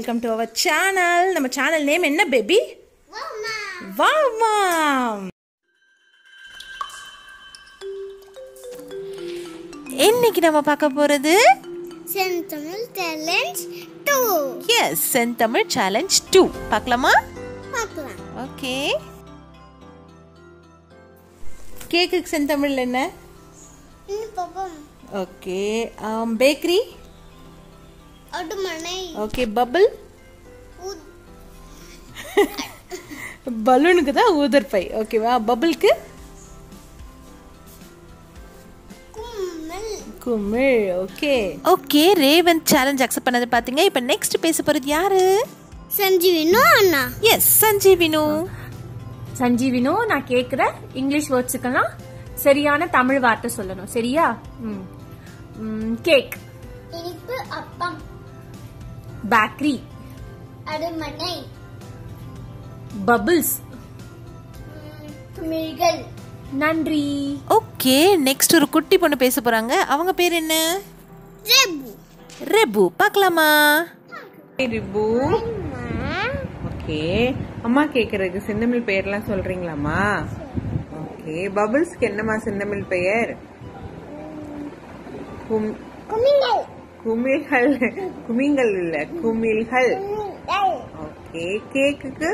Welcome to our channel நம்ம channel name என்ன baby வா வா இன்னைக்கு நம்ம பார்க்க போறது Senthamizh talent two yes Senthamizh challenge two பார்க்கலாமா பார்க்கலாம் ஓகே கேக்குக்கு செந்தமிழ் என்ன இன்னும் பாப்போம் ஓகே பேக்கரி அடுமனை ஓகே பபிள் உத்- பலூனுக்கு தான் ஊதற்பை ஓகேவா பபிள்க்கு கும்மல் குமிழ் okay okay Revanth challenge accept பண்ணது பாத்தீங்க இப்போ நெக்ஸ்ட் பேச போறது யாரு சஞ்சீவினு அண்ணா எஸ் சஞ்சீவினு சஞ்சீவினோ நான் கேக்குறேன் இங்கிலீஷ் வேர்ட்ஸுக்கெல்லாம் சரியான தமிழ் வார்த்தை சொல்லணும் சரியா ம். ம், கேக் இனிப்பு அப்பம் பேக்கரி அடுமனை பபிள்ஸ் குமிழ்கள் நன்றி ஓகே நெக்ஸ்ட் ஒரு குட்டி பொண்ணு பேச போறாங்க அவங்க பேர் என்ன ரெபு ரெபு பார்க்கலாமா ரிபு ஓகே அம்மா கேக்குறதுக்கு செந்தமிழ் பெயர்லாம் சொல்றீங்களாம்மா ஓகே பபிள்ஸ்க்கு என்னம்மா செந்தமிழ் பெயர் கும்- குமிழ்கள் குமிழ்கள் குமிங்கள் இல்ல குமிழ்கள் ஓகே கேக்குக்கு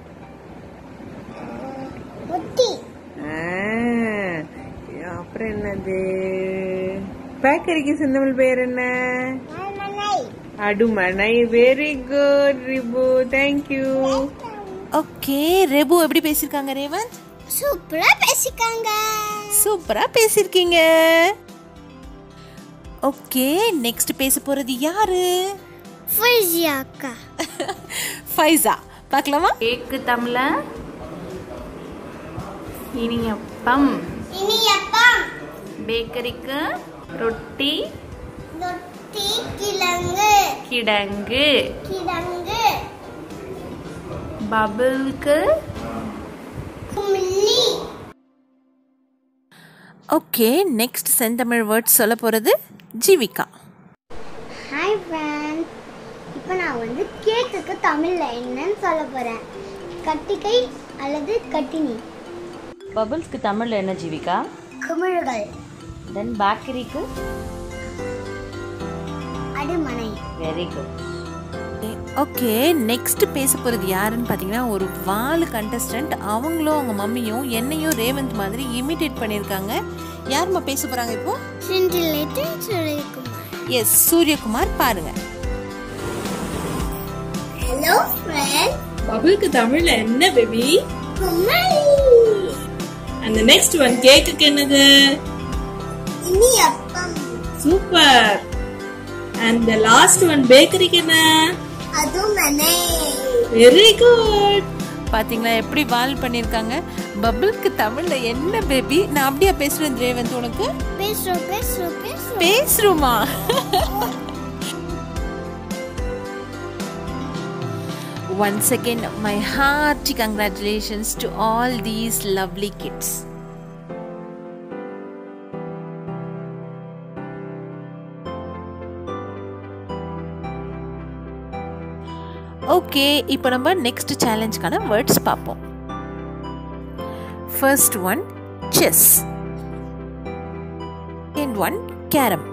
முத்தி ஆ, அப்புறம் என்னது பேக்கரிக்கு செந்தமிழ் பெயர் என்ன அடுமனை அடுமனை very good Ribu thank you okay Rebu எப்படி பேசியிருக்காங்க ரேவந்த் சூப்பரா பேசிக்காங்க சூப்பரா பேசியிருக்கீங்க ஓகே நெக்ஸ்ட் பேச போறது யாரு ஃபைசியா அக்கா ஃபைசா பார்க்கலாமா கேக்கு தமிழ இனியப்பம் இனியப்பம் பேக்கரிக்கு ரொட்டி ரொட்டி கிழங்கு கிடங்கு கிழங்கு பபிள்க்கு குமிழி ஓகே நெக்ஸ்ட் செந்தமிழ் வேர்ட்ஸ் சொல்ல போறது ஜீவிகா ஹாய் ஃப்ரெண்ட்ஸ் இப்போ நான் வந்து கேக்குக்கு தமிழில் என்னன்னு சொல்ல போகிறேன் கட்டிக்கை அல்லது கட்டினி பபிள்ஸ்க்கு தமிழில் என்ன ஜீவிகா குமிழ்கள் தென் பேக்கரிக்கு அடுமனை வெரி குட் ஓகே நெக்ஸ்ட் பேச போகிறது யாருன்னு பார்த்தீங்கன்னா ஒரு வாலு கண்டஸ்டன்ட் அவங்களும் அவங்க மம்மியும் என்னையும் ரேவந்த் மாதிரி இமிடேட் பண்ணியிருக்காங்க யாரும்மா பேச போகிறாங்க இப்போ சிண்டிலேட்டு சுரேகுமார் எஸ் சூரியகுமார் பாருங்க ஹலோ ஃப்ரெண்ட் பபிளுக்கு தமிழ்ல என்ன பேபி குமரி அந்த நெக்ஸ்ட் ஒன் கேக்குக்கு என்னது இனியப்பம் super and the last one பேக்கரிக்கு என்ன அடுமனை வெரி குட் பாத்தீங்களா எப்படி வால் பண்ணியிருக்காங்க பபிள்க்கு தமிழில் என்ன பேபி நான் அப்படியா பேசுகிறேன் ரேவந்த் உனக்கு பேசுகிறோம் பேசுகிறோம் பேசுகிறோம் பேசுறோமா Once again, my hearty congratulations to all these lovely kids. Okay இப்போ நம்ம நெக்ஸ்ட் சேலஞ்சுக்கான வேர்ட்ஸ் பார்ப்போம் first one chess second one carrom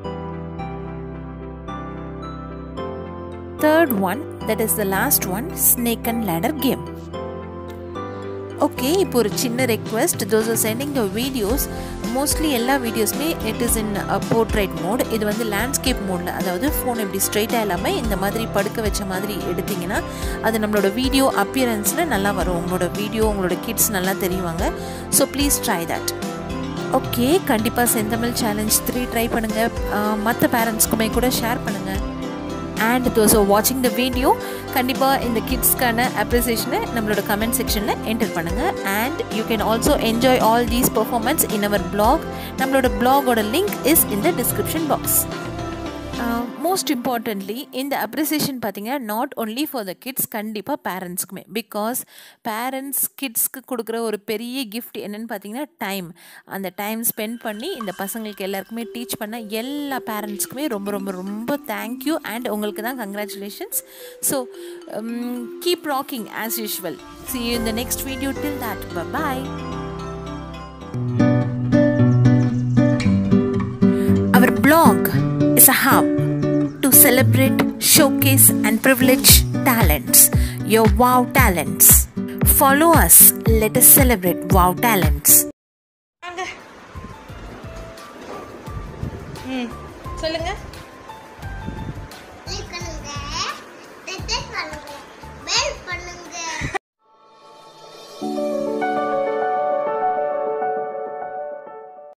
third one that is the last one snake and ladder game okay இப்போ ஒரு சின்ன request those are sending the videos mostly எல்லா வீடியோஸுமே it is in portrait mode இது வந்து landscape மோடில் அதாவது phone இப்படி ஸ்ட்ரைட்டாக இல்லாமல் இந்த மாதிரி படுக்க வச்ச மாதிரி எடுத்தீங்கன்னா அது நம்மளோட வீடியோ அப்பியரன்ஸில் நல்லா வரும் உங்களோட வீடியோ உங்களோட கிட்ஸ் நல்லா தெரியுவாங்க so please try that okay கண்டிப்பாக செந்தமிழ் சேலஞ்ச் த்ரீ ட்ரை பண்ணுங்கள் மற்ற பேரண்ட்ஸ்க்குமே கூட ஷேர் பண்ணுங்கள் அண்ட் தோஸ் ஆர் வாட்சிங் த வீடியோ கண்டிப்பாக இந்த கிட்ஸ்க்கான அப்ரிசியேஷனை நம்மளோட கமெண்ட் செக்ஷனில் என்டர் பண்ணுங்கள் and you can also enjoy all these performance in our blog நம்மளோட பிளாகோட link is in the description box most importantly இந்த அப்ரிசியேஷன் பார்த்தீங்கன்னா not only for the kids கண்டிப்பாக பேரண்ட்ஸ்க்குமே பிகாஸ் பேரண்ட்ஸ் கிட்ஸ்க்கு கொடுக்குற ஒரு பெரிய கிஃப்ட் என்னன்னு பார்த்தீங்கன்னா டைம் அந்த டைம் ஸ்பெண்ட் பண்ணி இந்த பசங்களுக்கு எல்லாருக்குமே டீச் பண்ண எல்லா பேரண்ட்ஸ்க்குமே ரொம்ப ரொம்ப ரொம்ப தேங்க்யூ அண்ட் உங்களுக்கு தான் congratulations so keep rocking as usual see you in the next video till that bye Our blog is a hub to celebrate, showcase, and privilege talents, your wow talents. Follow us, let us celebrate wow talents. ம் சொல்லுங்க